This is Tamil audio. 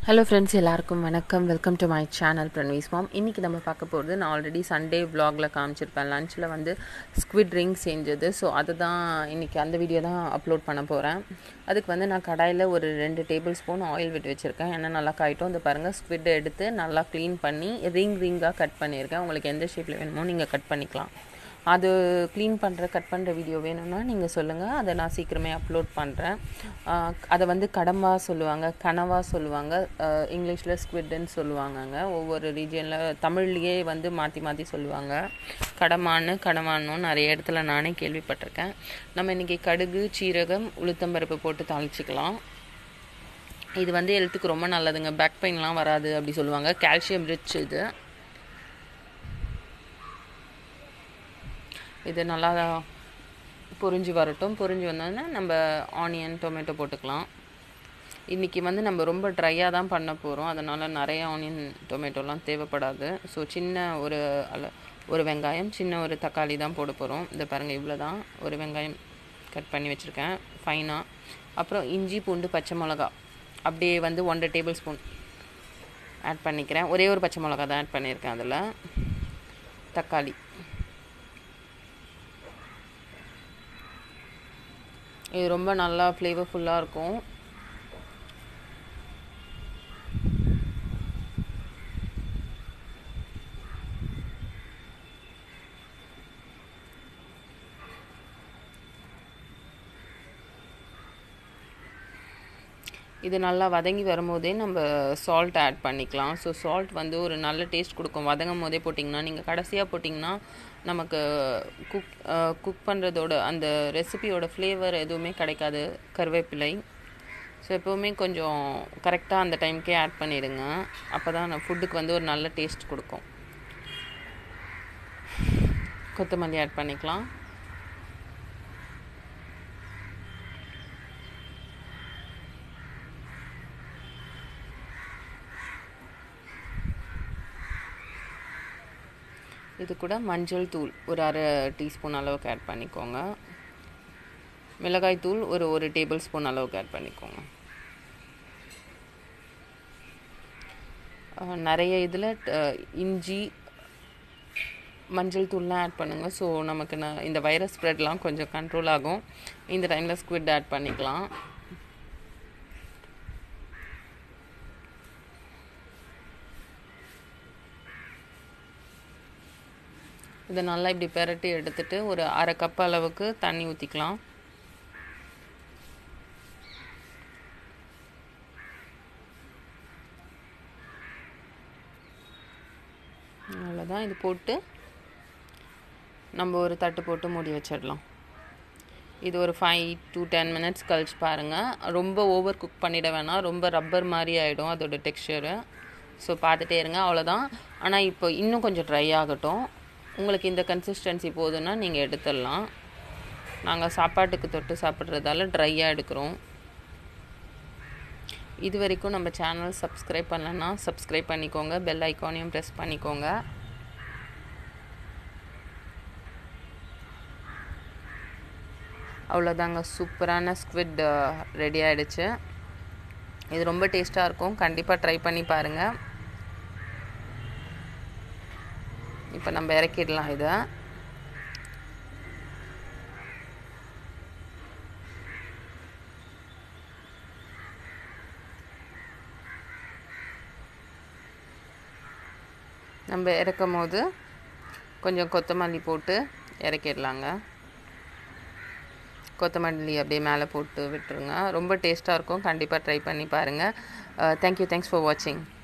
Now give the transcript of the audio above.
ஹலோ ஃப்ரெண்ட்ஸ் எல்லாருக்கும் வணக்கம் வெல்கம் டு மை சேனல் பிரணவீஸ் மாம் இன்றைக்கி நம்ம பார்க்க போகிறது நான் ஆல்ரெடி சண்டே vlogல காமிச்சிருப்பேன் லஞ்சில் வந்து ஸ்குவிட் ரிங் செஞ்சது ஸோ அதை தான் இன்றைக்கி அந்த வீடியோ தான் அப்லோட் பண்ண போகிறேன் அதுக்கு வந்து நான் கடாயில் ஒரு ரெண்டு டேபிள் ஸ்பூன் ஆயில் விட்டு வச்சுருக்கேன் எண்ணெய் நல்லா காயிட்டும் இந்த பாருங்கள் ஸ்குவிட் எடுத்து நல்லா க்ளீன் பண்ணி ரிங் ரிங்காக கட் பண்ணியிருக்கேன் உங்களுக்கு எந்த ஷேப்பில் வேணுமோ நீங்கள் கட் பண்ணிக்கலாம் அது க்ளீன் பண்ணுற கட் பண்ணுற வீடியோ வேணும்னா நீங்கள் சொல்லுங்கள் அதை நான் சீக்கிரமே அப்லோட் பண்ணுறேன் அதை வந்து கடம்பா சொல்லுவாங்க கனவா சொல்லுவாங்க இங்கிலீஷில் ஸ்குவிட்னு சொல்லுவாங்கங்க ஒவ்வொரு ரீஜியனில் தமிழ்லேயே வந்து மாற்றி மாற்றி சொல்லுவாங்க கடமான்னு கடமான்னு நிறைய இடத்துல நானே கேள்விப்பட்டிருக்கேன் நம்ம இன்றைக்கி கடுகு சீரகம் உளுத்தம்பருப்பு போட்டு தாளிச்சிக்கலாம் இது வந்து ஹெல்த்துக்கு ரொம்ப நல்லதுங்க பேக் பெயின்லாம் வராது அப்படி சொல்லுவாங்க கால்சியம் ரிச் இது இது நல்லா பொரிஞ்சு வரட்டும் பொரிஞ்சு வந்தோடனே நம்ம ஆனியன் டொமேட்டோ போட்டுக்கலாம் இன்றைக்கி வந்து நம்ம ரொம்ப ட்ரையாக தான் பண்ண போகிறோம் அதனால் நிறைய ஆனியன் டொமேட்டோலாம் தேவைப்படாது ஸோ சின்ன ஒரு அள ஒரு வெங்காயம் சின்ன ஒரு தக்காளி தான் போட போகிறோம் இந்த பாருங்கள் இவ்வளோ தான் ஒரு வெங்காயம் கட் பண்ணி வச்சுருக்கேன் ஃபைனாக அப்புறம் இஞ்சி பூண்டு பச்சை மிளகா அப்படியே வந்து ஒன்றரை டேபிள் ஸ்பூன் ஆட் பண்ணிக்கிறேன் ஒரே ஒரு பச்சை மிளகா தான் ஆட் பண்ணியிருக்கேன் அதில் தக்காளி இது ரொம்ப நல்லா ஃப்ளேவர்ஃபுல்லாக இருக்கும் இது நல்லா வதங்கி வரும்போதே நம்ம சால்ட் ஆட் பண்ணிக்கலாம் ஸோ சால்ட் வந்து ஒரு நல்ல டேஸ்ட் கொடுக்கும் வதங்கும் போதே போட்டிங்கன்னா நீங்கள் கடைசியாக போட்டிங்கன்னா நமக்கு குக் குக் பண்ணுறதோட அந்த ரெசிபியோட ஃப்ளேவர் எதுவுமே கிடைக்காது கருவேப்பிலை ஸோ எப்போவுமே கொஞ்சம் கரெக்டாக அந்த டைம்க்கே ஆட் பண்ணிடுங்க அப்போ தான் ஃபுட்டுக்கு வந்து ஒரு நல்ல டேஸ்ட் கொடுக்கும் கொத்தமல்லி ஆட் பண்ணிக்கலாம் இது கூட மஞ்சள் தூள் ஒரு அரை டீஸ்பூன் அளவுக்கு ஆட் பண்ணிக்கோங்க மிளகாய் தூள் ஒரு ஒரு டேபிள் ஸ்பூன் அளவுக்கு ஆட் பண்ணிக்கோங்க நிறைய இதில் இஞ்சி மஞ்சள் தூள்லாம் ஆட் பண்ணுங்கள் ஸோ நமக்கு நான் இந்த வைரஸ் ஸ்ப்ரெட்லாம் கொஞ்சம் கண்ட்ரோல் ஆகும் இந்த டைமில் ஸ்குவிட் ஆட் பண்ணிக்கலாம் இதை நல்லா இப்படி பெரட்டி எடுத்துட்டு ஒரு அரை கப் அளவுக்கு தண்ணி ஊற்றிக்கலாம் அவ்வளோதான் இது போட்டு நம்ம ஒரு தட்டு போட்டு மூடி வச்சிடலாம் இது ஒரு ஃபைவ் டு டென் மினிட்ஸ் கழிச்சு பாருங்கள் ரொம்ப ஓவர் குக் பண்ணிட வேணாம் ரொம்ப ரப்பர் மாதிரி ஆகிடும் அதோட டெக்ஸ்சரு ஸோ பார்த்துட்டே இருங்க அவ்வளோதான் ஆனால் இப்போ இன்னும் கொஞ்சம் ட்ரை ஆகட்டும் உங்களுக்கு இந்த கன்சிஸ்டன்சி போதுன்னா நீங்கள் எடுத்துடலாம் நாங்கள் சாப்பாட்டுக்கு தொட்டு சாப்பிட்றதால ட்ரையாக எடுக்கிறோம் இது வரைக்கும் நம்ம சேனல் சப்ஸ்கிரைப் பண்ணலன்னா சப்ஸ்கிரைப் பண்ணிக்கோங்க பெல் ஐக்கானையும் ப்ரெஸ் பண்ணிக்கோங்க அவ்வளோதாங்க சூப்பரான ஸ்குவிட் ரெடி ஆகிடுச்சு இது ரொம்ப டேஸ்ட்டாக இருக்கும் கண்டிப்பாக ட்ரை பண்ணி பாருங்கள் இப்போ நம்ம இறக்கிடலாம் இதை நம்ம இறக்கும் போது கொஞ்சம் கொத்தமல்லி போட்டு இறக்கிடலாங்க கொத்தமல்லி அப்படியே மேலே போட்டு விட்டுருங்க ரொம்ப டேஸ்ட்டாக இருக்கும் கண்டிப்பாக ட்ரை பண்ணி பாருங்கள் தேங்க்யூ தேங்க்ஸ் ஃபார் வாட்சிங்